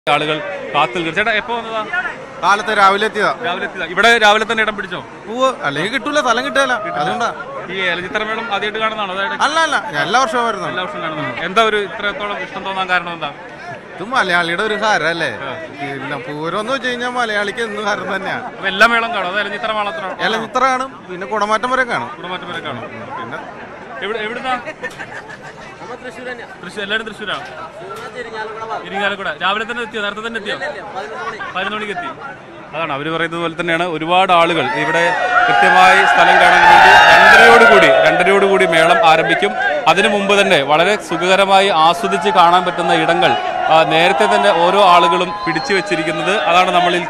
ആളുകൾ കാത്തു നിൽക്കുന്നു ചേട്ടാ എപ്പോ വന്നതാ കാലത്ത് രാവിലെ എത്തിയതാ രാവിലെ എത്തിയതാ ഇവിടെ രാവിലെ തന്നെ ഇടം പിടിച്ചോ പൂവ് അല്ലെങ്കിൽ കിട്ടൂല സ്ഥലം കിട്ടില്ല അതുകൊണ്ടാ ഈ ഏലചിത്രമേളം ആദ്യമായിട്ട് കാണുന്നതാണോ അതായത് അല്ല അല്ല ഞാൻ എല്ലാ വർഷവും വരുന്നത് എല്ലാ വർഷവും കാണുന്നതാണ് എന്താ ഒരു ഇത്രത്തോളം ഇഷ്ടം തോന്നാൻ കാരണം എന്താ ഇത് മലയാളിയുടെ ഒരു ഹരല്ലേ പിന്നെ പൂരം എന്ന് വെച്ച് കഴിഞ്ഞാൽ മലയാളിക്ക് എന്നും ഹരം തന്നെയാ അപ്പൊ എല്ലാ മേളം കാണും അത് ഏലചിത്ര മാത്രം ഇലഞ്ഞിത്ര കാണും പിന്നെ കുടമാറ്റം വരെ കാണും കുടുംബമാറ്റം വരെ കാണും പിന്നെ എവിടെ എവിടുന്നാ തൃശ്ശൂർ എല്ലാവരും തൃശ്ശൂരാണ് ഇരിങ്ങാലക്കുട രാവിലെ തന്നെ എത്തിയോ നേരത്തെ തന്നെ എത്തിയോ പതിനൊന്ന് മണിക്ക് എത്തി അതാണ് അവർ പറയുന്നത് പോലെ തന്നെയാണ് ഒരുപാട് ആളുകൾ ഇവിടെ കൃത്യമായി സ്ഥലം കാണാൻ വേണ്ടി രണ്ടരയോടുകൂടി രണ്ടരയോടുകൂടി മേളം ആരംഭിക്കും അതിനു മുമ്പ് തന്നെ വളരെ സുഖകരമായി ആസ്വദിച്ച് കാണാൻ പറ്റുന്ന ഇടങ്ങൾ ആ, നേരത്തെ തന്നെ ഓരോ ആളുകളും പിടിച്ചു വെച്ചിരിക്കുന്നത് അതാണ് നമ്മളിൽ